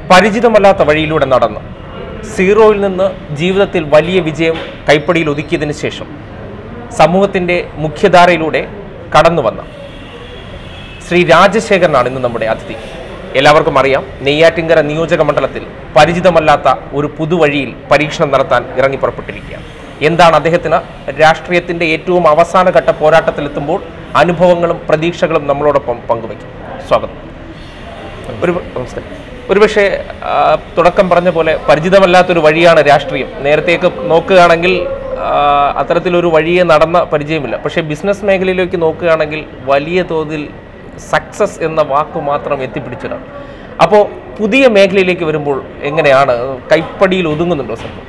പരിചിതമല്ലാത്ത വഴിയിലൂടെ നടന്ന് സീറോയിൽ നിന്ന് ജീവിതത്തിൽ വലിയ വിജയം കൈപ്പടിയിൽ ഒതുക്കിയതിനു ശേഷം സമൂഹത്തിൻ്റെ മുഖ്യധാരയിലൂടെ കടന്നു വന്ന ശ്രീ രാജശേഖരനാണ് ഇന്ന് നമ്മുടെ അതിഥി എല്ലാവർക്കും അറിയാം നെയ്യാറ്റിങ്കര നിയോജക മണ്ഡലത്തിൽ പരിചിതമല്ലാത്ത ഒരു പുതുവഴിയിൽ പരീക്ഷണം നടത്താൻ ഇറങ്ങി പുറപ്പെട്ടിരിക്കുകയാണ് എന്താണ് അദ്ദേഹത്തിന് രാഷ്ട്രീയത്തിന്റെ ഏറ്റവും അവസാന ഘട്ട പോരാട്ടത്തിലെത്തുമ്പോൾ അനുഭവങ്ങളും പ്രതീക്ഷകളും നമ്മളോടൊപ്പം പങ്കുവയ്ക്കും സ്വാഗതം ഒരു നമസ്കാരം ഒരുപക്ഷെ ആ, തുടക്കം പറഞ്ഞ പോലെ പരിചിതമല്ലാത്തൊരു വഴിയാണ് രാഷ്ട്രീയം നേരത്തേക്ക് നോക്കുകയാണെങ്കിൽ ആ, അത്തരത്തിലൊരു വഴിയെ നടന്ന പരിചയമില്ല പക്ഷേ ബിസിനസ് മേഖലയിലേക്ക് നോക്കുകയാണെങ്കിൽ വലിയ തോതിൽ സക്സസ് എന്ന വാക്ക് മാത്രം എത്തിപ്പിടിച്ചതാണ് അപ്പോൾ പുതിയ മേഖലയിലേക്ക് വരുമ്പോൾ എങ്ങനെയാണ് കൈപ്പടിയിൽ ഒതുങ്ങുന്നുണ്ടോ സംഭവം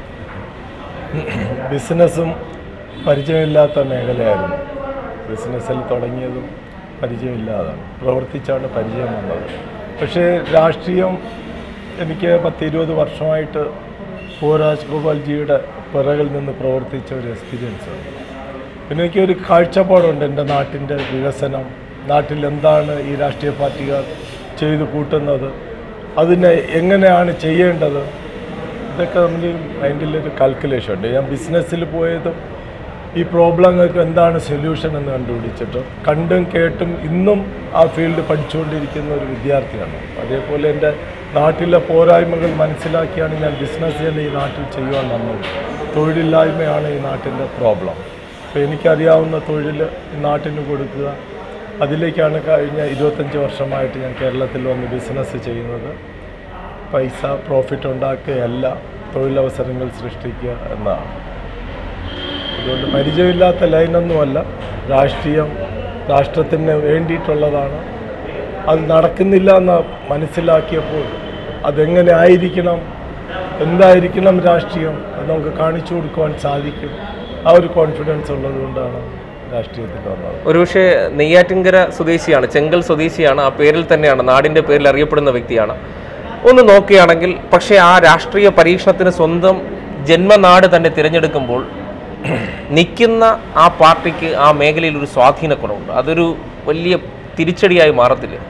ബിസിനസ്സും പരിചയമില്ലാത്ത മേഖലയായിരുന്നു ബിസിനസ്സിൽ തുടങ്ങിയതും പരിചയമില്ലാതാണ് പ്രവർത്തിച്ചാണ് പരിചയം വന്നത് പക്ഷേ രാഷ്ട്രീയം എനിക്ക് പത്ത് ഇരുപത് വർഷമായിട്ട് ഒ രാജ്ഗോപാൽജിയുടെ പിറകിൽ നിന്ന് പ്രവർത്തിച്ച ഒരു എക്സ്പീരിയൻസ് ഉണ്ട് പിന്നെ എനിക്കൊരു കാഴ്ചപ്പാടുണ്ട് എൻ്റെ നാട്ടിൻ്റെ വികസനം നാട്ടിൽ എന്താണ് ഈ രാഷ്ട്രീയ പാർട്ടികൾ ചെയ്തു കൂട്ടുന്നത് അതിനെ എങ്ങനെയാണ് ചെയ്യേണ്ടത് ഇതൊക്കെ നമ്മൾ മൈൻഡിലൊരു കാൽക്കുലേഷൻ ഉണ്ട് ഞാൻ ബിസിനസ്സിൽ പോയതും ഈ പ്രോബ്ലങ്ങൾക്ക് എന്താണ് സൊല്യൂഷൻ എന്ന് കണ്ടുപിടിച്ചിട്ട് കണ്ടും കേട്ടും ഇന്നും ആ ഫീൽഡ് പഠിച്ചുകൊണ്ടിരിക്കുന്ന ഒരു വിദ്യാർത്ഥിയാണ് അതേപോലെ എൻ്റെ നാട്ടിലെ പോരായ്മകൾ മനസ്സിലാക്കിയാണ് ഞാൻ ബിസിനസ് തന്നെ ഈ നാട്ടിൽ ചെയ്യുവാൻ വന്നത് തൊഴിലില്ലായ്മയാണ് ഈ നാട്ടിൻ്റെ പ്രോബ്ലം അപ്പോൾ എനിക്കറിയാവുന്ന തൊഴിൽ ഈ നാട്ടിന് കൊടുക്കുക അതിലേക്കാണ് കഴിഞ്ഞ ഇരുപത്തഞ്ച് വർഷമായിട്ട് ഞാൻ കേരളത്തിൽ വന്ന് ബിസിനസ് ചെയ്യുന്നത് പൈസ പ്രോഫിറ്റ് ഉണ്ടാക്കുകയല്ല തൊഴിലവസരങ്ങൾ സൃഷ്ടിക്കുക എന്നാണ് അതുകൊണ്ട് പരിചയമില്ലാത്ത ലൈനൊന്നുമല്ല രാഷ്ട്രീയം രാഷ്ട്രത്തിന് വേണ്ടിയിട്ടുള്ളതാണ് അത് നടക്കുന്നില്ല എന്ന് മനസ്സിലാക്കിയപ്പോൾ അതെങ്ങനെ ആയിരിക്കണം എന്തായിരിക്കണം രാഷ്ട്രീയം അത് നമുക്ക് കാണിച്ചു കൊടുക്കുവാൻ സാധിക്കും ആ ഒരു കോൺഫിഡൻസ് ഉള്ളതുകൊണ്ടാണ് രാഷ്ട്രീയത്തിൽ വന്നത് ഒരുപക്ഷെ നെയ്യാറ്റിങ്കര സ്വദേശിയാണ് ചെങ്കൽ സ്വദേശിയാണ് ആ പേരിൽ തന്നെയാണ് നാടിൻ്റെ പേരിൽ അറിയപ്പെടുന്ന വ്യക്തിയാണ് ഒന്ന് നോക്കുകയാണെങ്കിൽ പക്ഷേ ആ രാഷ്ട്രീയ പരീക്ഷണത്തിന് സ്വന്തം ജന്മനാട് തന്നെ തിരഞ്ഞെടുക്കുമ്പോൾ നിൽക്കുന്ന ആ പാർട്ടിക്ക് ആ മേഖലയിൽ ഒരു സ്വാധീനക്കുറവുണ്ട് അതൊരു വലിയ തിരിച്ചടിയായി മാറത്തില്ലേ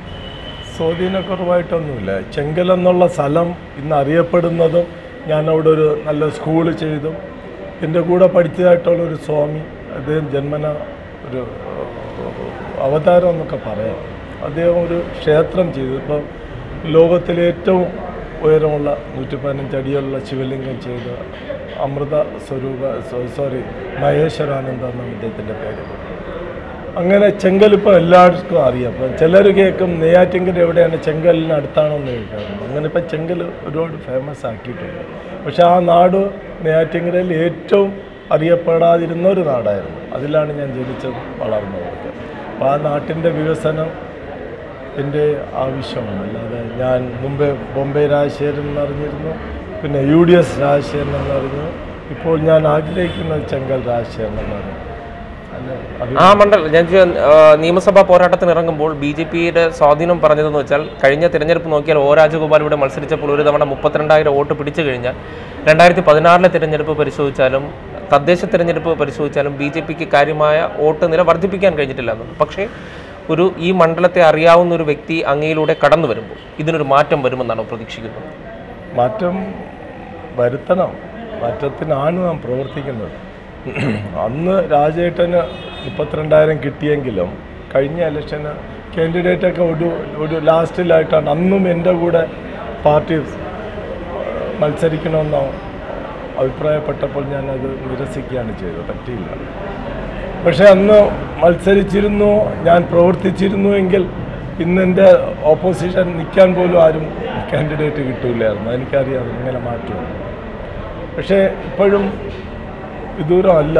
സ്വാധീനക്കുറവായിട്ടൊന്നുമില്ല ചെങ്കൽ എന്നുള്ള സ്ഥലം ഇന്ന് അറിയപ്പെടുന്നതും ഞാൻ അവിടെ ഒരു നല്ല സ്കൂൾ ചെയ്തു എൻ്റെ കൂടെ പഠിച്ചതായിട്ടുള്ള ഒരു സ്വാമി അദ്ദേഹം ജന്മന ഒരു ഏഹ്, അവതാരം എന്നൊക്കെ പറയാം അദ്ദേഹം ഒരു ക്ഷേത്രം ചെയ്തു ഇപ്പം ലോകത്തിലെ ഏറ്റവും ഉയരമുള്ള നൂറ്റി പതിനഞ്ച് അടിയുള്ള ശിവലിംഗം ചെയ്ത അമൃത സ്വരൂപ സോറി മഹേശ്വരാനന്ദ എന്നാണ് അദ്ദേഹത്തിൻ്റെ പേര് അങ്ങനെ ചെങ്കൽ ഇപ്പോൾ എല്ലാവർക്കും അറിയാം അപ്പം ചിലർ കേൾക്കും നെയ്യാറ്റിങ്കൽ എവിടെയാണ് ചെങ്കലിന് അടുത്താണോ എന്ന് ചോദിക്കാം അങ്ങനെ ഇപ്പം ചെങ്കൽ ഒരുപാട് ഫേമസ് ആക്കിയിട്ടുണ്ട് പക്ഷെ ആ നാട് നെയ്യാറ്റിങ്കരയിൽ ഏറ്റവും അറിയപ്പെടാതിരുന്ന ഒരു നാടായിരുന്നു അതിലാണ് ഞാൻ ജനിച്ചത് വളർന്നതൊക്കെ അപ്പോൾ ആ നാട്ടിൻ്റെ വികസനം എൻ്റെ ആവശ്യമാണ് അല്ലാതെ ഞാൻ മുമ്പേ ബോംബെ രാജശേഖരൻ എന്നറിഞ്ഞിരുന്നു പിന്നെ യു ഡി എസ് രാജശേഖരൻ എന്നറിഞ്ഞു ഇപ്പോൾ ഞാൻ ആഗ്രഹിക്കുന്നത് ചെങ്കൽ രാജശേഖരൻ എന്നറിഞ്ഞു അല്ല അത് ആ മണ്ഡലം ഞാൻ ചോദിച്ച, ആ, നിയമസഭാ പോരാട്ടത്തിന് ഇറങ്ങുമ്പോൾ ബി ജെ പിയുടെ സ്വാധീനം പറഞ്ഞതെന്ന് വെച്ചാൽ കഴിഞ്ഞ തിരഞ്ഞെടുപ്പ് നോക്കിയാൽ ഒ രാജഗോപാൽ ഇവിടെ മത്സരിച്ചപ്പോൾ ഒരു തവണ മുപ്പത്തിരണ്ടായിരം വോട്ട് പിടിച്ചു കഴിഞ്ഞാൽ രണ്ടായിരത്തി പതിനാറിലെ തിരഞ്ഞെടുപ്പ് പരിശോധിച്ചാലും തദ്ദേശ തിരഞ്ഞെടുപ്പ് പരിശോധിച്ചാലും ബി ജെ പിക്ക് കാര്യമായ വോട്ട് നില വർദ്ധിപ്പിക്കാൻ കഴിഞ്ഞിട്ടില്ല എന്നുണ്ട് പക്ഷേ ഒരു ഈ മണ്ഡലത്തെ അറിയാവുന്ന ഒരു വ്യക്തി അങ്ങയിലൂടെ കടന്നു വരുമ്പോൾ ഇതിനൊരു മാറ്റം വരുമെന്നാണ് പ്രതീക്ഷിക്കുന്നത് മാറ്റം വരുത്തണം മാറ്റത്തിനാണ് നാം പ്രവർത്തിക്കുന്നത് അന്ന് രാജേട്ടന് മുപ്പത്തിരണ്ടായിരം കിട്ടിയെങ്കിലും കഴിഞ്ഞ ഇലക്ഷന് കാൻഡിഡേറ്റൊക്കെ ഒരു ഒരു ലാസ്റ്റിലായിട്ടാണ് അന്നും എൻ്റെ കൂടെ പാർട്ടി മത്സരിക്കണമെന്ന് അഭിപ്രായപ്പെട്ടപ്പോൾ ഞാനത് നിരസിക്കുകയാണ് ചെയ്തത് പറ്റിയില്ല പക്ഷേ അന്ന് മത്സരിച്ചിരുന്നു ഞാൻ പ്രവർത്തിച്ചിരുന്നു എങ്കിൽ ഇന്ന് എൻ്റെ ഓപ്പോസിഷൻ നിൽക്കാൻ പോലും ആരും കാൻഡിഡേറ്റ് കിട്ടൂലായിരുന്നു എനിക്കറിയാം ഇങ്ങനെ മാറ്റും പക്ഷേ ഇപ്പോഴും വിദൂരമല്ല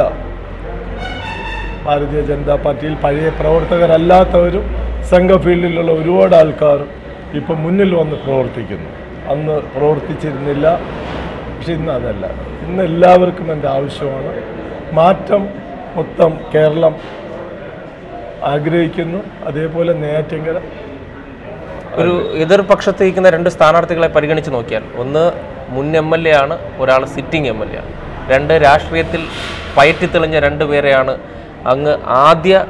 ഭാരതീയ ജനതാ പാർട്ടിയിൽ പഴയ പ്രവർത്തകരല്ലാത്തവരും സംഘ ഫീൽഡിലുള്ള ഒരുപാട് ആൾക്കാരും ഇപ്പം മുന്നിൽ വന്ന് പ്രവർത്തിക്കുന്നു അന്ന് പ്രവർത്തിച്ചിരുന്നില്ല പക്ഷെ ഇന്ന് അതല്ല ഇന്ന് എല്ലാവർക്കും എൻ്റെ ആവശ്യമാണ് മാറ്റം മൊത്തം കേരളം ആഗ്രഹിക്കുന്നു അതേപോലെ നെയ്യാറ്റിങ്കര ഒരു എതിർപക്ഷത്ത് ഇരിക്കുന്ന രണ്ട് സ്ഥാനാർത്ഥികളെ പരിഗണിച്ച് നോക്കിയാൽ ഒന്ന് മുൻ എം എൽ എ ആണ് ഒരാൾ സിറ്റിംഗ് എം എൽ എ ആണ് രണ്ട് രാഷ്ട്രീയത്തിൽ പയറ്റിത്തെളിഞ്ഞ രണ്ട് പേരെയാണ് അങ്ങ് ആദ്യ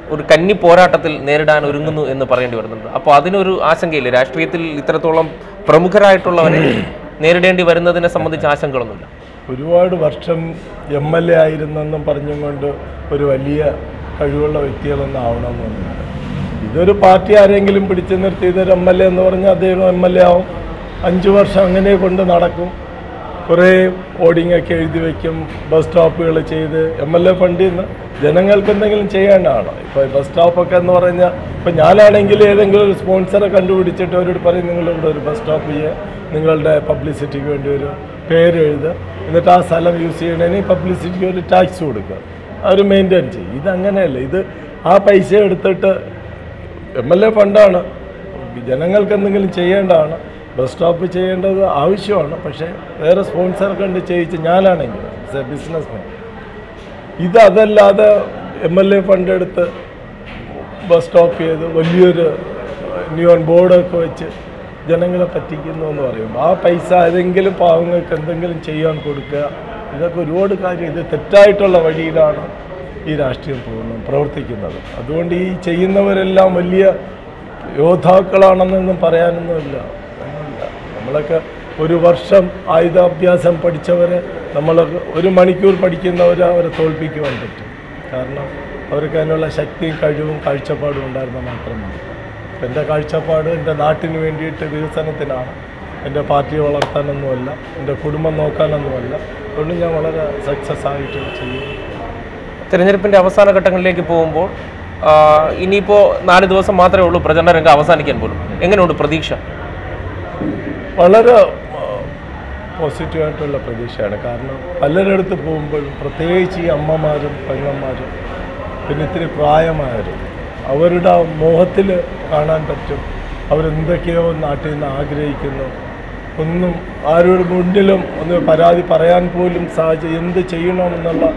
ഒരു കന്നി പോരാട്ടത്തിൽ നേരിടാൻ ഒരുങ്ങുന്നു എന്ന് പറയേണ്ടി വരുന്നുണ്ട് അപ്പോൾ അതിനൊരു ആശങ്കയില്ല രാഷ്ട്രീയത്തിൽ ഇത്രത്തോളം പ്രമുഖരായിട്ടുള്ളവരെ നേരിടേണ്ടി വരുന്നതിനെ സംബന്ധിച്ച് ആശങ്കകളൊന്നുമില്ല ഒരുപാട് വർഷം എം എൽ എ ആയിരുന്നെന്നും പറഞ്ഞും കൊണ്ട് ഒരു വലിയ കഴിവുള്ള വ്യക്തികളൊന്നും ആവണമെന്നൊന്നുമില്ല ഇതൊരു പാർട്ടി ആരെങ്കിലും പിടിച്ചു നിർത്തി ഇതൊരു എം എൽ എ എന്ന് പറഞ്ഞാൽ അദ്ദേഹം എം എൽ എ ആവും അഞ്ച് വർഷം അങ്ങനെ കൊണ്ട് നടക്കും കുറേ ഓഡിംഗ് ഒക്കെ എഴുതി വയ്ക്കും ബസ് സ്റ്റോപ്പുകൾ ചെയ്ത് എം എൽ എ ഫണ്ടിൽ നിന്ന് ജനങ്ങൾക്ക് എന്തെങ്കിലും ചെയ്യേണ്ടതാണ് ഇപ്പോൾ ബസ് സ്റ്റോപ്പൊക്കെ എന്ന് പറഞ്ഞാൽ ഇപ്പോൾ ഞാനാണെങ്കിൽ ഏതെങ്കിലും ഒരു സ്പോൺസറെ കണ്ടുപിടിച്ചിട്ട് അവരോട് പറയും നിങ്ങൾ ഇവിടെ ഒരു ബസ് സ്റ്റോപ്പ് ചെയ്യുക നിങ്ങളുടെ പബ്ലിസിറ്റിക്ക് വേണ്ടി ഒരു പേര് എഴുതുക എന്നിട്ട് ആ സ്ഥലം യൂസ് ചെയ്യണതിന് പബ്ലിസിറ്റിക്ക് ഒരു ടാക്സ് കൊടുക്കുക അവർ മെയിൻറ്റെയിൻ ചെയ്യും ഇതങ്ങനെയല്ല ഇത് ആ പൈസ എടുത്തിട്ട് എം എൽ എ ഫണ്ടാണ് ജനങ്ങൾക്ക് എന്തെങ്കിലും ചെയ്യേണ്ടതാണ് ബസ് സ്റ്റോപ്പ് ചെയ്യേണ്ടത് ആവശ്യമാണ് പക്ഷേ വേറെ സ്പോൺസർ കണ്ട് ചെയ്യിച്ച് ഞാനാണെങ്കിൽ ബിസിനസ് മാൻ ഇത് അതല്ലാതെ എം എൽ എ ഫണ്ട് എടുത്ത് ബസ് സ്റ്റോപ്പ് ചെയ്ത് വലിയൊരു ന്യൂൺ ബോർഡൊക്കെ വെച്ച് ജനങ്ങളെ പറ്റിക്കുന്നു എന്ന് പറയുമ്പോൾ ആ പൈസ ഏതെങ്കിലും പാവങ്ങൾക്ക് എന്തെങ്കിലും ചെയ്യാൻ കൊടുക്കുക ഇതൊക്കെ ഒരുപാട് കാര്യം ഇത് തെറ്റായിട്ടുള്ള വഴിയിലാണ് ഈ രാഷ്ട്രീയം പോകുന്നത് പ്രവർത്തിക്കുന്നത് അതുകൊണ്ട് ഈ ചെയ്യുന്നവരെല്ലാം വലിയ യോദ്ധാക്കളാണെന്നൊന്നും പറയാനൊന്നുമില്ല ഒന്നുമില്ല നമ്മളൊക്കെ ഒരു വർഷം ആയുധാഭ്യാസം പഠിച്ചവരെ നമ്മൾ ഒരു മണിക്കൂർ പഠിക്കുന്നവരെ അവരെ തോൽപ്പിക്കുവാൻ പറ്റും കാരണം അവർക്ക് അതിനുള്ള ശക്തിയും കഴിവും കാഴ്ചപ്പാടും ഉണ്ടായിരുന്ന മാത്രം മതി എൻ്റെ കാഴ്ചപ്പാട് എൻ്റെ നാട്ടിന് വേണ്ടിയിട്ട് വികസനത്തിനാണ് എൻ്റെ പാർട്ടിയെ വളർത്താനൊന്നുമല്ല എൻ്റെ കുടുംബം നോക്കാനൊന്നുമല്ല അതുകൊണ്ട് ഞാൻ വളരെ സക്സസ് ആയിട്ട് ചെയ്യും തിരഞ്ഞെടുപ്പിന്റെ അവസാന ഘട്ടങ്ങളിലേക്ക് പോകുമ്പോൾ ആ, ഇനിയിപ്പോ നാല് ദിവസം മാത്രമേ ഉള്ളൂ പ്രചരണ രംഗം അവസാനിക്കാൻ പോലും എങ്ങനെയുണ്ട് പ്രതീക്ഷ വളരെ പോസിറ്റീവായിട്ടുള്ള പ്രതീക്ഷയാണ് കാരണം പലരിടത്ത് പോകുമ്പോഴും പ്രത്യേകിച്ച് ഈ അമ്മമാരും പെങ്ങന്മാരും പിന്നെ ഇത്തിരി പ്രായമായവരും അവരുടെ ആ മോഹത്തിൽ കാണാൻ പറ്റും അവരെന്തൊക്കെയോ നാട്ടിൽ നിന്ന് ആഗ്രഹിക്കുന്നു ഒന്നും ആരുടെ മുന്നിലും ഒന്ന് പരാതി പറയാൻ പോലും സാഹചര്യം എന്ത് ചെയ്യണമെന്നുള്ള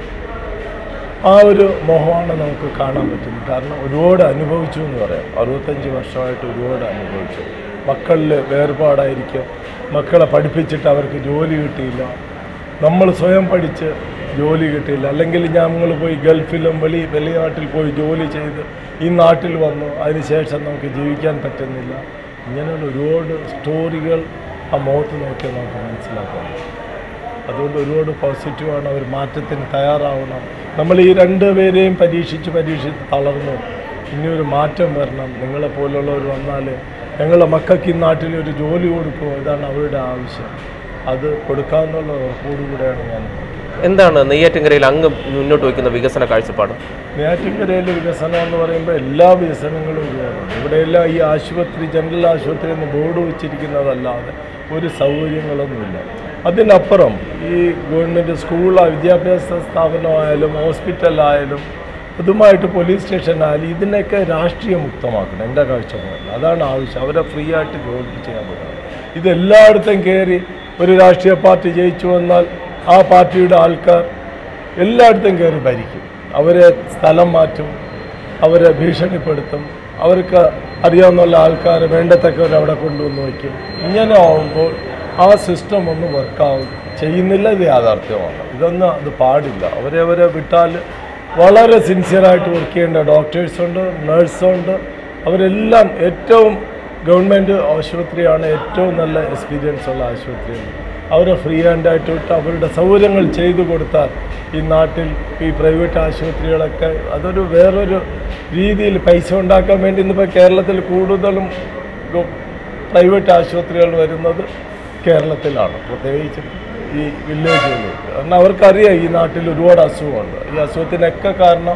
ആ ഒരു മോഹമാണ് നമുക്ക് കാണാൻ പറ്റുന്നത് കാരണം ഒരുപാട് അനുഭവിച്ചു എന്ന് പറയാം അറുപത്തഞ്ച് വർഷമായിട്ട് ഒരുപാട് അനുഭവിച്ചു മക്കളിൽ വേർപാടായിരിക്കും മക്കളെ പഠിപ്പിച്ചിട്ട് അവർക്ക് ജോലി കിട്ടിയില്ല നമ്മൾ സ്വയം പഠിച്ച് ജോലി കിട്ടിയില്ല അല്ലെങ്കിൽ ഞങ്ങൾ പോയി ഗൾഫിലും വെളി വെളിനാട്ടിൽ പോയി ജോലി ചെയ്ത് ഈ നാട്ടിൽ വന്നു അതിനുശേഷം നമുക്ക് ജീവിക്കാൻ പറ്റുന്നില്ല ഇങ്ങനെയുള്ള ഒരുപാട് സ്റ്റോറികൾ ആ മുഖത്ത് നോക്കിയാൽ നമുക്ക് മനസ്സിലാക്കാൻ പറ്റും അതുകൊണ്ട് ഒരുപാട് പോസിറ്റീവാണ് അവർ മാറ്റത്തിന് തയ്യാറാവണം നമ്മൾ ഈ രണ്ട് പേരെയും പരീക്ഷിച്ച് പരീക്ഷിച്ച് തളർന്നു ഇനി ഒരു മാറ്റം വരണം നിങ്ങളെ പോലുള്ളവർ വന്നാൽ ഞങ്ങളെ മക്കൾക്ക് ഈ നാട്ടിൽ ഒരു ജോലി കൊടുക്കുമോ ഇതാണ് അവരുടെ ആവശ്യം അത് കൊടുക്കാമെന്നുള്ള ഉറപ്പോടുകൂടെയാണ് ഞാൻ എന്താണ് നെയ്യാറ്റിൻകരയിൽ അങ്ങ് മുന്നോട്ട് വയ്ക്കുന്ന വികസന കാഴ്ചപ്പാട് നെയ്യാറ്റിൻകരയിലെ വികസനം എന്ന് പറയുമ്പോൾ എല്ലാ വികസനങ്ങളും ഒരുപാടുണ്ട് ഇവിടെയെല്ലാം ഈ ആശുപത്രി ജനറൽ ആശുപത്രി എന്ന് ബോർഡ് വെച്ചിരിക്കുന്നതല്ലാതെ ഒരു സൗകര്യങ്ങളൊന്നുമില്ല അതിനപ്പുറം ഈ ഗവൺമെൻറ് സ്കൂൾ വിദ്യാഭ്യാസ സ്ഥാപനമായാലും ഹോസ്പിറ്റലായാലും അതുമായിട്ട് പോലീസ് സ്റ്റേഷനായാലും ഇതിനൊക്കെ രാഷ്ട്രീയ മുക്തമാക്കണം എൻ്റെ കാഴ്ചപ്പാടിൽ അതാണ് ആവശ്യം അവരെ ഫ്രീ ആയിട്ട് ജോലി ചെയ്യാൻ പറ്റണം ഇതെല്ലായിടത്തും കയറി ഒരു രാഷ്ട്രീയ പാർട്ടി ജയിച്ചു വന്നാൽ ആ പാർട്ടിയുടെ ആൾക്കാർ എല്ലായിടത്തും കയറി ഭരിക്കും അവരെ സ്ഥലം മാറ്റും അവരെ ഭീഷണിപ്പെടുത്തും അവർക്ക് അറിയാവുന്ന ആൾക്കാരെ വേണ്ടത്തക്കവർ അവിടെ കൊണ്ടുവന്ന് വയ്ക്കും ഇങ്ങനെ ആവുമ്പോൾ ആ സിസ്റ്റം ഒന്ന് വർക്കാവും ചെയ്യുന്നില്ല ഇത് യാഥാർത്ഥ്യമാണ് ഇതൊന്നും അത് പാടില്ല അവരെ അവരെ വിട്ടാൽ വളരെ സിൻസിയറായിട്ട് വർക്ക് ചെയ്യേണ്ട ഡോക്ടേഴ്സുണ്ട് നഴ്സുണ്ട് അവരെല്ലാം ഏറ്റവും ഗവൺമെൻറ് ആശുപത്രിയാണ് ഏറ്റവും നല്ല എക്സ്പീരിയൻസ് ഉള്ള ആശുപത്രിയാണ് അവരെ ഫ്രീ ഹാൻഡായിട്ട് വിട്ട് അവരുടെ സൗകര്യങ്ങൾ ചെയ്തു കൊടുത്താൽ ഈ നാട്ടിൽ ഈ പ്രൈവറ്റ് ആശുപത്രികളൊക്കെ അതൊരു വേറൊരു രീതിയിൽ പൈസ ഉണ്ടാക്കാൻ വേണ്ടി ഇന്നിപ്പോൾ കേരളത്തിൽ കൂടുതലും ഗ- പ്രൈവറ്റ് ആശുപത്രികൾ വരുന്നത് കേരളത്തിലാണ് പ്രത്യേകിച്ചും ഈ വില്ലേജുകളിൽ കാരണം അവർക്കറിയാം ഈ നാട്ടിൽ ഒരുപാട് അസുഖമുണ്ട് ഈ അസുഖത്തിനൊക്കെ കാരണം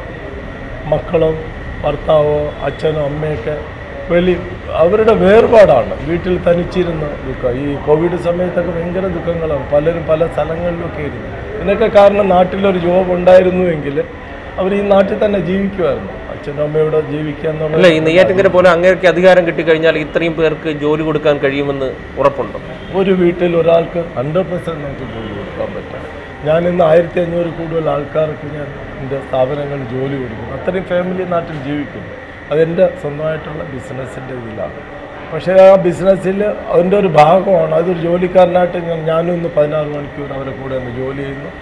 മക്കളോ ഭർത്താവോ അച്ഛനോ അമ്മയൊക്കെ വെളി അവരുടെ വേർപാടാണ് വീട്ടിൽ തനിച്ചിരുന്ന ദുഃഖം ഈ കോവിഡ് സമയത്തൊക്കെ ഭയങ്കര ദുഃഖങ്ങളാണ് പലരും പല സ്ഥലങ്ങളിലൊക്കെ ഇരുന്നു ഇതിനൊക്കെ കാരണം നാട്ടിലൊരു ജോബ് ഉണ്ടായിരുന്നുവെങ്കിൽ അവർ ഈ നാട്ടിൽ തന്നെ ജീവിക്കുമായിരുന്നു അച്ഛനും അമ്മയോടെ ജീവിക്കുക അല്ല എന്നുള്ള ഈ നെയ്യാറ്റിൻകര പോലെ അങ്ങേക്ക് അധികാരം കിട്ടിക്കഴിഞ്ഞാൽ ഇത്രയും പേർക്ക് ജോലി കൊടുക്കാൻ കഴിയുമെന്ന് ഉറപ്പുണ്ടോ ഒരു വീട്ടിൽ ഒരാൾക്ക് ഹൺഡ്രഡ് പെർസെൻറ്റ് നമുക്ക് ജോലി കൊടുക്കാൻ പറ്റും ഞാൻ ഇന്ന് ആയിരത്തി അഞ്ഞൂറ് കൂടുതൽ ആൾക്കാർക്ക് ഞാൻ എൻ്റെ സ്ഥാപനങ്ങളിൽ ജോലി കൊടുക്കും അത്രയും ഫാമിലി നാട്ടിൽ ജീവിക്കുന്നു അതെൻ്റെ സ്വന്തമായിട്ടുള്ള ബിസിനസ്സിൻ്റെ ഇതിലാണ് പക്ഷേ ആ ബിസിനസ്സിൽ അതിൻ്റെ ഒരു ഭാഗമാണ് അതൊരു ജോലിക്കാരനായിട്ട് ഞാൻ ഞാനും ഇന്ന് പതിനാറ് മണിക്കൂർ അവരെ കൂടെ ഒന്ന് ജോലി ചെയ്യുന്നു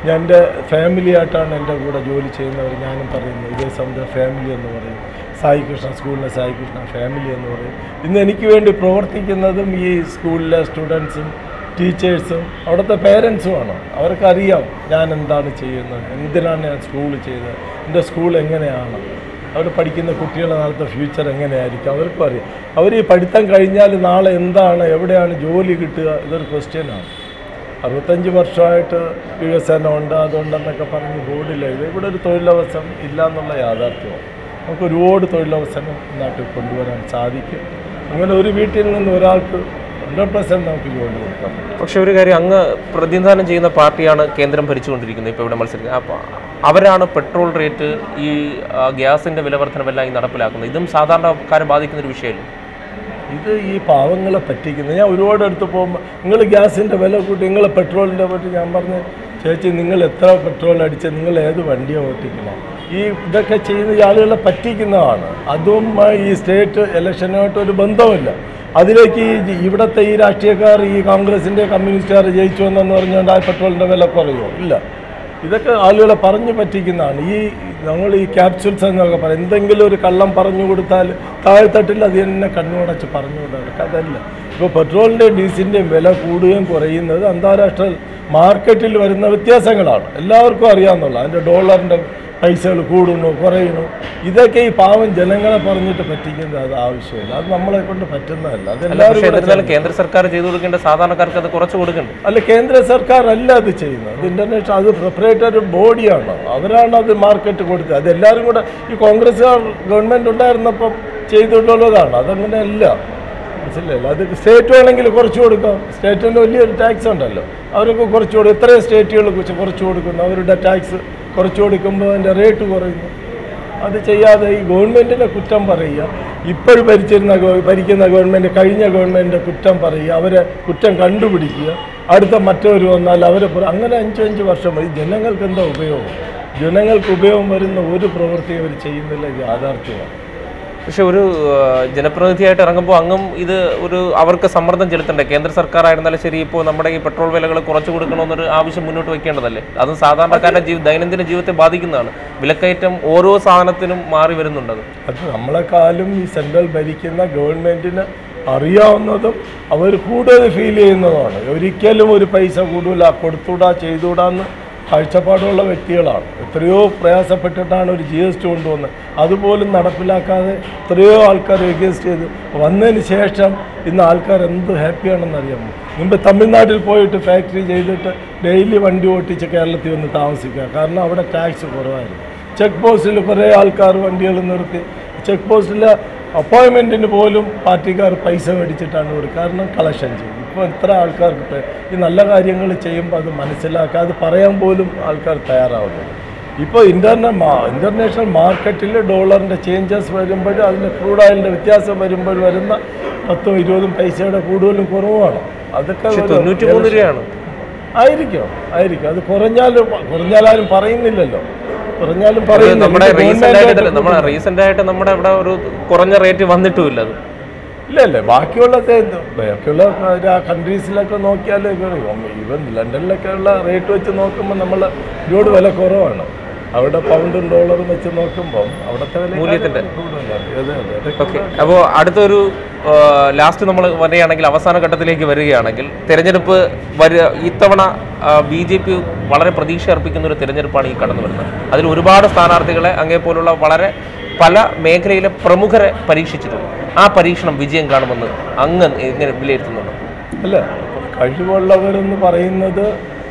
ഞാൻ എൻ്റെ ഫാമിലിയായിട്ടാണ് എൻ്റെ കൂടെ ജോലി ചെയ്യുന്നവർ ഞാനും പറയുന്നത് ഇതേ സമയത്ത് ഫാമിലി എന്ന് പറയും സായി കൃഷ്ണ സ്കൂളിലെ സായി കൃഷ്ണ ഫാമിലി എന്ന് പറയും ഇന്ന് എനിക്ക് വേണ്ടി പ്രവർത്തിക്കുന്നതും ഈ സ്കൂളിലെ സ്റ്റുഡൻസും ടീച്ചേഴ്സും അവിടുത്തെ പേരൻസുമാണ് അവർക്കറിയാം ഞാൻ എന്താണ് ചെയ്യുന്നത് എന്തിനാണ് ഞാൻ സ്കൂൾ ചെയ്തത് എൻ്റെ സ്കൂൾ എങ്ങനെയാണ് അവർ പഠിക്കുന്ന കുട്ടികളുടെ നാളത്തെ ഫ്യൂച്ചർ എങ്ങനെയായിരിക്കും അവർക്കും അറിയാം അവർ ഈ പഠിത്തം കഴിഞ്ഞാൽ നാളെ എന്താണ് എവിടെയാണ് ജോലി കിട്ടുക ഇതൊരു ക്വസ്റ്റ്യനാണ് അറുപത്തഞ്ച് വർഷമായിട്ട് വികസനമുണ്ട് അതുകൊണ്ടെന്നൊക്കെ പറഞ്ഞ് ബോർഡില്ല ഇത് ഇവിടെ ഒരു തൊഴിലവസരം ഇല്ല എന്നുള്ള യാഥാർത്ഥ്യമാണ് നമുക്ക് ഒരുപാട് തൊഴിലവസരം നാട്ടിൽ കൊണ്ടുവരാൻ സാധിക്കും അങ്ങനെ ഒരു വീട്ടിൽ നിന്ന് ഒരാൾക്ക് ഹൺഡ്രഡ് പെർസെൻറ്റ് നമുക്ക് ജോലി കൊടുക്കാം പക്ഷെ ഒരു കാര്യം അങ്ങ് പ്രതിനിധാനം ചെയ്യുന്ന പാർട്ടിയാണ് കേന്ദ്രം ഭരിച്ചുകൊണ്ടിരിക്കുന്നത് ഇപ്പോൾ ഇവിടെ മത്സരിക്കുന്നത് അപ്പോൾ അവരാണ് പെട്രോൾ റേറ്റ് ഈ ആ, ഗ്യാസിന്റെ വില വർധനമെല്ലാം ഈ നടപ്പിലാക്കുന്നത് ഇതും സാധാരണക്കാരെ ബാധിക്കുന്ന ഒരു വിഷയമല്ലേ ഇത് ഈ പാവങ്ങളെ പറ്റിക്കുന്നത് ഞാൻ ഒരുപാട് അടുത്ത് പോകുമ്പോൾ നിങ്ങൾ ഗ്യാസിൻ്റെ വില കൂട്ടി നിങ്ങൾ പെട്രോളിൻ്റെ പറ്റി ഞാൻ പറഞ്ഞു ചേച്ചി നിങ്ങൾ എത്ര പെട്രോൾ അടിച്ച് നിങ്ങൾ ഏത് വണ്ടിയാണ് ഓട്ടിക്കണം ഈ ഇതൊക്കെ ചെയ്യുന്ന ഈ ആളുകളെ പറ്റിക്കുന്നതാണ് അതും ആ, ഈ സ്റ്റേറ്റ് ഇലക്ഷനുമായിട്ട് ഒരു ബന്ധമില്ല അതിലേക്ക് ഈ ജി- ഇവിടുത്തെ ഈ രാഷ്ട്രീയക്കാർ ഈ കോൺഗ്രസിൻ്റെ കമ്മ്യൂണിസ്റ്റുകാർ ജയിച്ചു എന്നു പറഞ്ഞുകൊണ്ട് ആ പെട്രോളിൻ്റെ വില കുറയുമോ ഇല്ല ഇതൊക്കെ ആളുകളെ പറഞ്ഞു പറ്റിക്കുന്നതാണ് ഈ നമ്മൾ ഈ ക്യാപ്സ്യൂൾസ് എന്നൊക്കെ പറയും എന്തെങ്കിലും ഒരു കള്ളം പറഞ്ഞു കൊടുത്താൽ താഴ്ത്തട്ടിൽ അത് തന്നെ കണ്ണുടച്ച് പറഞ്ഞു കൊടുക്കുക അതല്ല ഇപ്പോൾ പെട്രോളിൻ്റെയും ഡീസലിൻ്റെയും വില കൂടുകയും കുറയുന്നത് അന്താരാഷ്ട്ര മാർക്കറ്റിൽ വരുന്ന വ്യത്യാസങ്ങളാണ് എല്ലാവർക്കും അറിയാമെന്നുള്ള അതിൻ്റെ ഡോളറിൻ്റെ പൈസകൾ കൂടുന്നു കുറയുന്നു ഇതൊക്കെ ഈ പാവം ജനങ്ങളെ പറഞ്ഞിട്ട് പറ്റിക്കുന്നത് അത് ആവശ്യമില്ല അത് നമ്മളെ കൊണ്ട് പറ്റുന്നതല്ല അല്ല അതെല്ലാവരും പക്ഷേ കൂടെ എന്നിരുന്നാലും കേന്ദ്ര സർക്കാർ ചെയ്തു കൊടുക്കേണ്ട സാധാരണക്കാർക്ക് അത് കുറച്ച് കൊടുക്കണ്ടേ അല്ല കേന്ദ്ര സർക്കാർ അല്ല അത് ചെയ്യുന്നത് അത് ഇന്റർനാഷണൽ അത് സെപ്പറേറ്റ് ബോഡിയാണ് അവരാണ് അത് മാർക്കറ്റ് കൊടുത്തത് അത് എല്ലാവരും കൂടെ ഈ കോൺഗ്രസ്സുകാർ ഗവൺമെന്റ് ഉണ്ടായിരുന്നപ്പം ചെയ്തിട്ടുള്ളതാണ് അതങ്ങനെ അല്ല മനസ്സിലായില്ല അത് സ്റ്റേറ്റ് വേണമെങ്കിൽ കുറച്ച് കൊടുക്കാം സ്റ്റേറ്റിന് വലിയൊരു ടാക്സ് ഉണ്ടല്ലോ അവരൊക്കെ കുറച്ച് കൊടുക്കും എത്രയും സ്റ്റേറ്റുകൾ കുറച്ച് കൊടുക്കുന്നു അവരുടെ ടാക്സ് കുറച്ച് കൊടുക്കുമ്പോൾ അതിൻ്റെ റേറ്റ് കുറയുന്നു അത് ചെയ്യാതെ ഈ ഗവൺമെൻറ്റിനെ കുറ്റം പറയുക ഇപ്പോഴും ഭരിച്ചിരുന്ന ഗവ- ഭരിക്കുന്ന ഗവൺമെൻറ് കഴിഞ്ഞ ഗവൺമെൻറ്റിൻ്റെ കുറ്റം പറയുക അവരെ കുറ്റം കണ്ടുപിടിക്കുക അടുത്ത മറ്റവർ വന്നാൽ അവരെ പുറ- അങ്ങനെ അഞ്ച് അഞ്ച് വർഷം ഈ ജനങ്ങൾക്ക് എന്താ ഉപയോഗം ജനങ്ങൾക്ക് ഉപയോഗം വരുന്ന ഒരു പ്രവൃത്തി അവർ ചെയ്യുന്നില്ല ഇത് യാഥാർത്ഥ്യമാണ് പക്ഷെ ഒരു ആ, ജനപ്രതിനിധിയായിട്ട് ഇറങ്ങുമ്പോൾ അങ്ങും ഇത് ഒരു അവർക്ക് സമ്മർദ്ദം ചെലുത്തണ്ടേ കേന്ദ്ര സർക്കാർ ആയിരുന്നാലും ശരി ഇപ്പോൾ നമ്മുടെ ഈ പെട്രോൾ വിലകൾ കുറച്ച് കൊടുക്കണമെന്നൊരു ആവശ്യം മുന്നോട്ട് വെക്കേണ്ടതല്ലേ അതും സാധാരണക്കാരുടെ ജീവ ദൈനംദിന ജീവിതത്തെ ബാധിക്കുന്നതാണ് വിലക്കയറ്റം ഓരോ സാധനത്തിനും മാറി വരുന്നുണ്ടത് അത് നമ്മളെക്കാളും ഈ സെൻട്രൽ ഭരിക്കുന്ന ഗവൺമെൻറ്റിന് അറിയാവുന്നതും അവർ കൂടുതൽ ഫീൽ ചെയ്യുന്നതുമാണ് ഒരിക്കലും ഒരു പൈസ കൂടുതൽ കൊടുത്തൂടാ ചെയ്തുകൂടാന്ന് കാഴ്ചപ്പാടുള്ള വ്യക്തികളാണ് എത്രയോ പ്രയാസപ്പെട്ടിട്ടാണ് ഒരു ജി എസ് ടി കൊണ്ടുവന്നത് അതുപോലും നടപ്പിലാക്കാതെ എത്രയോ ആൾക്കാർ എഗേൻസ്റ്റ് ചെയ്തു വന്നതിന് ശേഷം ഇന്ന് ആൾക്കാർ എന്ത് ഹാപ്പിയാണെന്ന് അറിയാമോ മുമ്പ് തമിഴ്നാട്ടിൽ പോയിട്ട് ഫാക്ടറി ചെയ്തിട്ട് ഡെയിലി വണ്ടി ഓട്ടിച്ച് കേരളത്തിൽ വന്ന് താമസിക്കുക കാരണം അവിടെ ടാക്സ് കുറവായിരുന്നു ചെക്ക് പോസ്റ്റിൽ കുറേ ആൾക്കാർ വണ്ടികൾ നിർത്തി ചെക്ക് പോസ്റ്റിൽ അപ്പോയിൻമെൻറ്റിന് പോലും പാർട്ടിക്കാർ പൈസ മേടിച്ചിട്ടാണ് കൊടുക്കുക കാരണം കളക്ഷൻ ചെയ്യും ഇപ്പോൾ എത്ര ആൾക്കാർക്ക് ഇപ്പം ഈ നല്ല കാര്യങ്ങൾ ചെയ്യുമ്പോൾ അത് മനസ്സിലാക്കുക അത് പറയാൻ പോലും ആൾക്കാർ തയ്യാറാവുന്നില്ല ഇപ്പോൾ ഇൻ്റർനെറ്റ് മാ ഇൻ്റർനാഷണൽ മാർക്കറ്റിൽ ഡോളറിൻ്റെ ചേഞ്ചസ് വരുമ്പോഴും അതിൻ്റെ ക്രൂഡ് ഓയിലിൻ്റെ വ്യത്യാസം വരുമ്പോൾ വരുന്ന പത്തും ഇരുപതും പൈസയുടെ കൂടുതലും കുറവാണ് അതൊക്കെ പക്ഷെ ഒരു- തൊണ്ണൂറ്റി മൂന്ന് രൂപയാണ് ആയിരിക്കും ആയിരിക്കും അത് കുറഞ്ഞാലും കുറഞ്ഞാലും പറയുന്നില്ലല്ലോ കുറഞ്ഞാലും ഇത് പറയുന്നില്ല നമ്മുടെ ഇത് റീസെന്റ് government ആയിട്ട് ആയിട്ട് നമ്മുടെ റീസെന്റ് ആയിട്ട് നമ്മുടെ ഇവിടെ ഒരു കുറഞ്ഞ റേറ്റ് വന്നിട്ടുമില്ല അത് ഇല്ല ഇല്ല ബാക്കിയുള്ള തേ- ബാക്കിയുള്ള കൺട്രീസിലൊക്കെ നോക്കിയാൽ ഈവൻ ലണ്ടനിലൊക്കെ ഉള്ള റേറ്റ് വെച്ച് നോക്കുമ്പോൾ നമ്മൾ ഒരുപാട് വില കുറവാണ് അവിടെ പൗണ്ടും ഡോളറും വെച്ച് നോക്കുമ്പോൾ അവിടുത്തെ വില മൂല്യത്തിന്റെ. കൂടുതലാണ് അതെ അതെ അതൊക്കെ ഓക്കെ അപ്പോൾ അടുത്തൊരു ലാസ്റ്റ് നമ്മൾ വരികയാണെങ്കിൽ അവസാന ഘട്ടത്തിലേക്ക് വരികയാണെങ്കിൽ തിരഞ്ഞെടുപ്പ് വരിക ഇത്തവണ ബി ജെ പി വളരെ പ്രതീക്ഷ അർപ്പിക്കുന്ന ഒരു തിരഞ്ഞെടുപ്പാണ് ഈ കടന്നു വരുന്നത് അതിൽ ഒരുപാട് സ്ഥാനാർത്ഥികളെ അങ്ങേ പോലുള്ള വളരെ പല മേഖലയിലെ പ്രമുഖരെ പരീക്ഷിച്ചിട്ടുണ്ട് ആ പരീക്ഷണം വിജയം കാണുമെന്ന് അങ്ങ് എങ്ങനെ വിലയിരുത്തുന്നുണ്ട് അല്ല കഴിവുള്ളവരെന്ന് പറയുന്നത്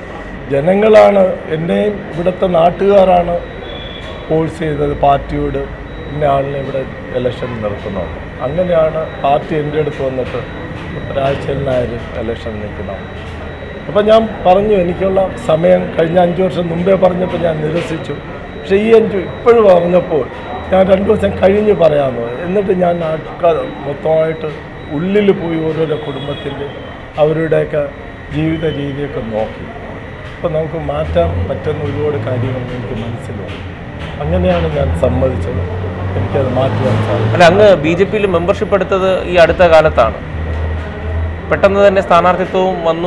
ജനങ്ങളാണ് എന്നെയും ഇവിടുത്തെ നാട്ടുകാരാണ് ഫോഴ്സ് ചെയ്തത് പാർട്ടിയോട് ഇന്ന ആളിനെ ഇവിടെ ഇലക്ഷൻ നിർത്തണം അങ്ങനെയാണ് പാർട്ടി എൻ്റെ അടുത്ത് വന്നിട്ട് രാജശേഖരൻ നായർ ഇലക്ഷൻ നിൽക്കണം അപ്പം ഞാൻ പറഞ്ഞു എനിക്കുള്ള സമയം കഴിഞ്ഞ അഞ്ച് വർഷം മുമ്പേ പറഞ്ഞപ്പോൾ ഞാൻ നിരസിച്ചു പക്ഷേ ഈ അഞ്ച് ഇപ്പോഴും പറഞ്ഞപ്പോൾ ഞാൻ രണ്ട് ദിവസം കഴിഞ്ഞ് പറയാമെന്ന് പറഞ്ഞു. എന്നിട്ട് ഞാൻ ആൾക്കാർ മൊത്തമായിട്ട് ഉള്ളിൽ പോയി ഓരോരോ കുടുംബത്തിൻ്റെ അവരുടെയൊക്കെ ജീവിത രീതിയൊക്കെ നോക്കി അപ്പോൾ നമുക്ക് മാറ്റാൻ പറ്റുന്ന ഒരുപാട് കാര്യങ്ങൾ എനിക്ക് മനസ്സിലാവും അങ്ങനെയാണ് ഞാൻ സമ്മതിച്ചത് എനിക്കത് മാറ്റുവാൻ സാധിക്കും അല്ല അങ്ങ് ബി ജെ പിയിൽ മെമ്പർഷിപ്പ് എടുത്തത് ഈ അടുത്ത കാലത്താണ് പെട്ടെന്ന് തന്നെ സ്ഥാനാർത്ഥിത്വവും വന്നു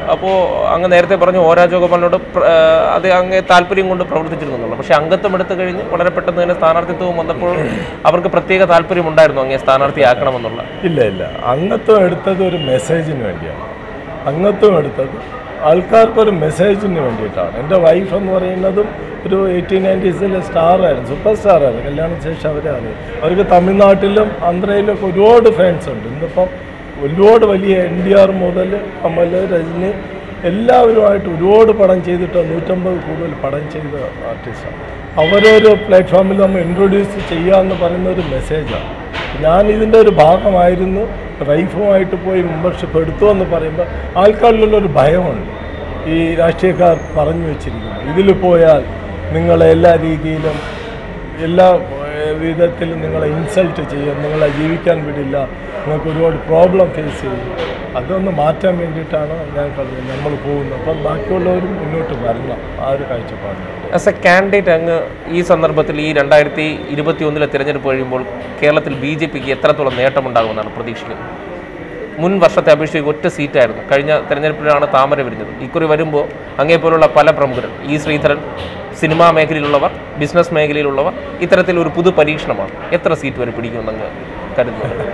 അപ്പോൾ അങ്ങ് നേരത്തെ പറഞ്ഞു ഓ രാജഗോപാലിനോട് പ്ര- ആ, അത് അങ്ങേ താല്പര്യം കൊണ്ട് പ്രവർത്തിച്ചിരുന്നുള്ളൂ പക്ഷേ അംഗത്വം എടുത്തു കഴിഞ്ഞ് വളരെ പെട്ടെന്ന് തന്നെ സ്ഥാനാർത്ഥിത്വം വന്നപ്പോൾ അവർക്ക് പ്രത്യേക താല്പര്യം ഉണ്ടായിരുന്നു അങ്ങേ സ്ഥാനാർത്ഥിയാക്കണമെന്നുള്ള ഇല്ല ഇല്ല അംഗത്വം എടുത്തത് ഒരു മെസ്സേജിന് വേണ്ടിയാണ് അംഗത്വം എടുത്തത് ആൾക്കാർക്കൊരു മെസ്സേജിന് വേണ്ടിയിട്ടാണ് എൻ്റെ വൈഫ് എന്ന് പറയുന്നതും ഒരു എയ്റ്റീൻ നയൻറ്റീസിലെ സ്റ്റാറായിരുന്നു സൂപ്പർ സ്റ്റാറായിരുന്നു കല്യാണത്തിന് ശേഷം അവരെ അറിയാം അവർക്ക് തമിഴ്നാട്ടിലും ആന്ധ്രയിലും ഒക്കെ ഒരുപാട് ഫാൻസ് ഉണ്ട് ഇന്നിപ്പം ഒരുപാട് വലിയ എൻ ഡി ആർ മുതൽ കമൽ രജനി എല്ലാവരുമായിട്ട് ഒരുപാട് പടം ചെയ്തിട്ട് നൂറ്റമ്പത് കൂടുതൽ പടം ചെയ്ത ആർട്ടിസ്റ്റാണ് അവരൊരു പ്ലാറ്റ്ഫോമിൽ നമ്മൾ ഇൻട്രൊഡ്യൂസ് ചെയ്യുക എന്ന് പറയുന്ന ഒരു മെസ്സേജാണ് ഞാൻ ഇതിൻ്റെ ഒരു ഭാഗമായിരുന്നു വൈഫുമായിട്ട് പോയി മെമ്പർഷിപ്പ് എടുത്തു എന്ന് പറയുമ്പോൾ ആൾക്കാരിലുള്ളൊരു ഭയമുണ്ട് ഈ രാഷ്ട്രീയക്കാർ പറഞ്ഞു വെച്ചിരിക്കുന്നു ഇതിൽ പോയാൽ നിങ്ങളെ എല്ലാ രീതിയിലും എല്ലാ ഏഹ്, വിധത്തിലും നിങ്ങളെ ഇൻസൾട്ട് ചെയ്യും നിങ്ങളെ ജീവിക്കാൻ വിടില്ല നിങ്ങൾക്ക് ഒരുപാട് പ്രോബ്ലം ഫേസ് ചെയ്യും അതൊന്ന് മാറ്റാൻ വേണ്ടിയിട്ടാണ് ഞാൻ പറഞ്ഞത് നമ്മൾ പോകുന്നത് അപ്പം ബാക്കിയുള്ളവരും മുന്നോട്ട് വരണം ആ ഒരു കാഴ്ചപ്പാടിന് ആസ് എ കാൻഡിഡേറ്റ് അങ്ങ് ഈ സന്ദർഭത്തിൽ ഈ രണ്ടായിരത്തി ഇരുപത്തി ഒന്നിലെ തിരഞ്ഞെടുപ്പ് കഴിയുമ്പോൾ കേരളത്തിൽ ബി ജെ പിക്ക് എത്രത്തോളം നേട്ടമുണ്ടാകുമെന്നാണ് പ്രതീക്ഷിക്കുന്നത് മുൻ വർഷത്തെ അപേക്ഷിച്ച് ഒറ്റ സീറ്റായിരുന്നു കഴിഞ്ഞ തെരഞ്ഞെടുപ്പിലാണ് താമര വിരിഞ്ഞത് ഇക്കുറി വരുമ്പോൾ അങ്ങേപോലുള്ള പല പ്രമുഖരും ഈ ശ്രീധരൻ സിനിമാ മേഖലയിലുള്ളവർ ബിസിനസ് മേഖലയിലുള്ളവർ ഇത്തരത്തിൽ ഒരു പുതു പരീക്ഷണമാണ് എത്ര സീറ്റ് വരെ പിടിക്കുമെന്നങ്ങ് കരുതുന്നുണ്ട്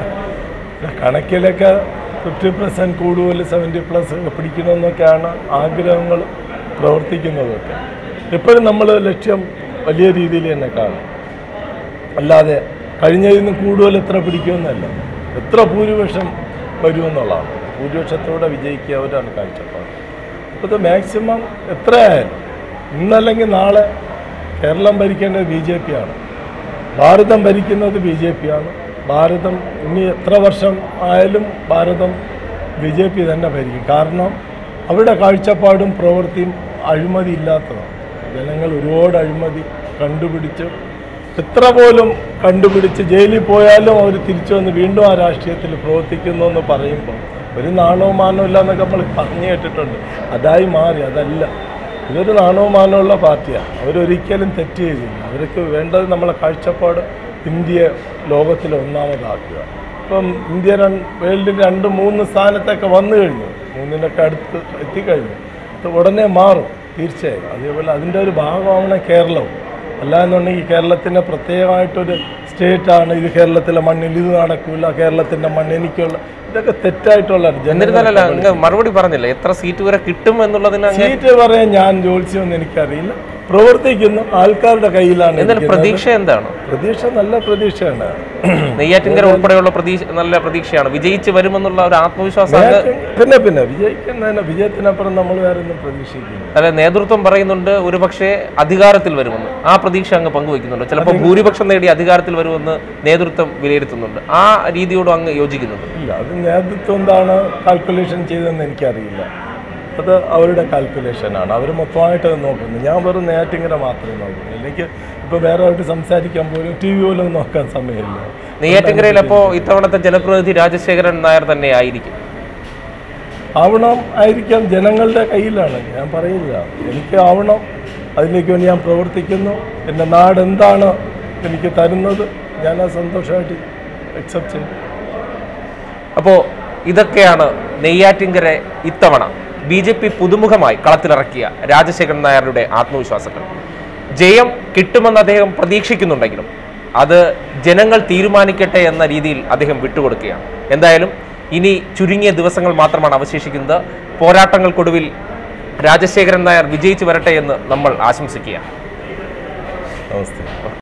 കണക്കിലൊക്കെ ഫിഫ്റ്റി പെർസെൻറ്റ് കൂടുതൽ സെവൻറ്റി പ്ലസ് പിടിക്കണമെന്നൊക്കെയാണ് ആഗ്രഹങ്ങൾ പ്രവർത്തിക്കുന്നതൊക്കെ എപ്പോഴും നമ്മൾ ലക്ഷ്യം വലിയ രീതിയിൽ തന്നെ കാണും അല്ലാതെ കഴിഞ്ഞതിന് കൂടുതൽ എത്ര പിടിക്കുമെന്നല്ല എത്ര ഭൂരിപക്ഷം വരുമെന്നുള്ളതാണ് ഭൂരിപക്ഷത്തോടെ വിജയിക്കുക അവരാണ് കാഴ്ചപ്പാട് അപ്പോൾ ഇത് മാക്സിമം എത്രയായാലും ഇന്നല്ലെങ്കിൽ നാളെ കേരളം ഭരിക്കേണ്ടത് ബി ജെ പി ആണ് ഭാരതം ഭരിക്കുന്നത് ബി ജെ പി ആണ് ഭാരതം ഇനി എത്ര വർഷം ആയാലും ഭാരതം ബി ജെ പി തന്നെ ഭരിക്കും കാരണം അവരുടെ കാഴ്ചപ്പാടും പ്രവൃത്തിയും അഴിമതി ഇല്ലാത്തതാണ് ജനങ്ങൾ ഒരുപാട് അഴിമതി കണ്ടുപിടിച്ച് എത്ര പോലും കണ്ടുപിടിച്ച് ജയിലിൽ പോയാലും അവർ തിരിച്ചു വന്ന് വീണ്ടും ആ രാഷ്ട്രീയത്തിൽ പ്രവർത്തിക്കുന്നു എന്ന് പറയുമ്പോൾ ഒരു നാണവും മാനവും ഇല്ല എന്നൊക്കെ നമ്മൾ പറഞ്ഞു കേട്ടിട്ടുണ്ട് അതായി മാറി അതല്ല ഇതൊരു നാണവും മാനമുള്ള പാർട്ടിയാണ് അവരൊരിക്കലും തെറ്റ് ചെയ്തില്ല അവർക്ക് വേണ്ടത് നമ്മളെ കാഴ്ചപ്പാട് ഇന്ത്യയെ ലോകത്തിൽ ഒന്നാമതാക്കുക ഇപ്പം ഇന്ത്യ രണ്ട് വേൾഡിൽ രണ്ട് മൂന്ന് സ്ഥാനത്തൊക്കെ വന്നു കഴിഞ്ഞു മൂന്നിനൊക്കെ അടുത്ത് എത്തിക്കഴിഞ്ഞു അത് ഉടനെ മാറും തീർച്ചയായും അതേപോലെ അതിൻ്റെ ഒരു ഭാഗമാവണം കേരളവും അല്ല എന്നുണ്ടെങ്കിൽ കേരളത്തിൻ്റെ പ്രത്യേകമായിട്ടൊരു സ്റ്റേറ്റാണ് ഇത് കേരളത്തിലെ മണ്ണിൽ ഇത് നടക്കില്ല കേരളത്തിൻ്റെ മണ്ണ് എനിക്കുള്ള ഇതൊക്കെ തെറ്റായിട്ടുള്ള എന്നിരുന്നാലല്ല അങ്ങ് മറുപടി പറഞ്ഞില്ല എത്ര സീറ്റ് വരെ കിട്ടും എന്നുള്ളതിന് അങ്ങ് സീറ്റ് പറയാൻ ഞാൻ ജോത്സ്യമൊന്നും എനിക്കറിയില്ല പ്രവർത്തിക്കുന്നു ആൾക്കാരുടെ കയ്യിലാണ് എന്നാലും ഇരിക്കുന്നത്. പ്രതീക്ഷ എന്താണ് പ്രതീക്ഷ നല്ല പ്രതീക്ഷയാണ് നെയ്യാറ്റിൻകര ഉൾപ്പെടെയുള്ള പ്രതീക്ഷ നല്ല പ്രതീക്ഷയാണ് വിജയിച്ച് വരുമെന്നുള്ള ഒരു ആത്മവിശ്വാസം അങ്ങ് പിന്നെ പിന്നെ വിജയിക്കുന്നതിന് വിജയത്തിനപ്പുറം നമ്മൾ വേറെ ഒന്നും പ്രതീക്ഷിക്കുന്നു അല്ലെ നേതൃത്വം പറയുന്നുണ്ട് ഒരുപക്ഷെ അധികാരത്തിൽ വരുമെന്ന് ആ പ്രതീക്ഷ അങ്ങ് പങ്കുവയ്ക്കുന്നുണ്ട് ചിലപ്പോൾ ഭൂരിപക്ഷം നേടി അധികാരത്തിൽ വരുമെന്ന് നേതൃത്വം വിലയിരുത്തുന്നുണ്ട് ആ രീതിയോട് അങ്ങ് യോജിക്കുന്നുണ്ട് ഇല്ല അത് നേതൃത്വം എന്താണ് കാൽക്കുലേഷൻ ചെയ്തതെന്ന് എനിക്കറിയില്ല അത് അവരുടെ കാൽക്കുലേഷനാണ് അവർ മൊത്തമായിട്ട് അത് നോക്കുന്നത് ഞാൻ വെറും നേറ്റിങ്ങനെ മാത്രമേ നോക്കുന്നു എനിക്ക് ഇപ്പോൾ വേറെ ആയിട്ട് സംസാരിക്കാൻ പോലും ടി വി പോലും നോക്കാൻ സമയമില്ല നെയ്യാറ്റിൻകരയിൽ അപ്പോൾ ഇത്തവണത്തെ ജനപ്രതിനിധി രാജശേഖരൻ നായർ തന്നെ ആയിരിക്കും ആവണം ആയിരിക്കാം ജനങ്ങളുടെ കയ്യിലാണ് ഞാൻ പറയില്ല എനിക്ക് ആവണം അതിലേക്ക് വേണ്ടി ഞാൻ പ്രവർത്തിക്കുന്നു എൻ്റെ നാട് എന്താണ് എനിക്ക് തരുന്നത് ഞാൻ ആ സന്തോഷമായിട്ട് അക്സെപ്റ്റ് ചെയ്യും അപ്പോൾ ഇതൊക്കെയാണ് നെയ്യാറ്റിൻകര ഇത്തവണ ബി ജെ പി പുതുമുഖമായി കളത്തിലിറക്കിയ രാജശേഖരൻ നായരുടെ ആത്മവിശ്വാസങ്ങൾ ജയം കിട്ടുമെന്ന് അദ്ദേഹം പ്രതീക്ഷിക്കുന്നുണ്ടെങ്കിലും അത് ജനങ്ങൾ തീരുമാനിക്കട്ടെ എന്ന രീതിയിൽ അദ്ദേഹം വിട്ടുകൊടുക്കുകയാണ് എന്തായാലും ഇനി ചുരുങ്ങിയ ദിവസങ്ങൾ മാത്രമാണ് അവശേഷിക്കുന്നത് പോരാട്ടങ്ങൾക്കൊടുവിൽ രാജശേഖരൻ നായർ വിജയിച്ചു വരട്ടെ എന്ന് നമ്മൾ ആശംസിക്കുകയാണ് നമസ്തേ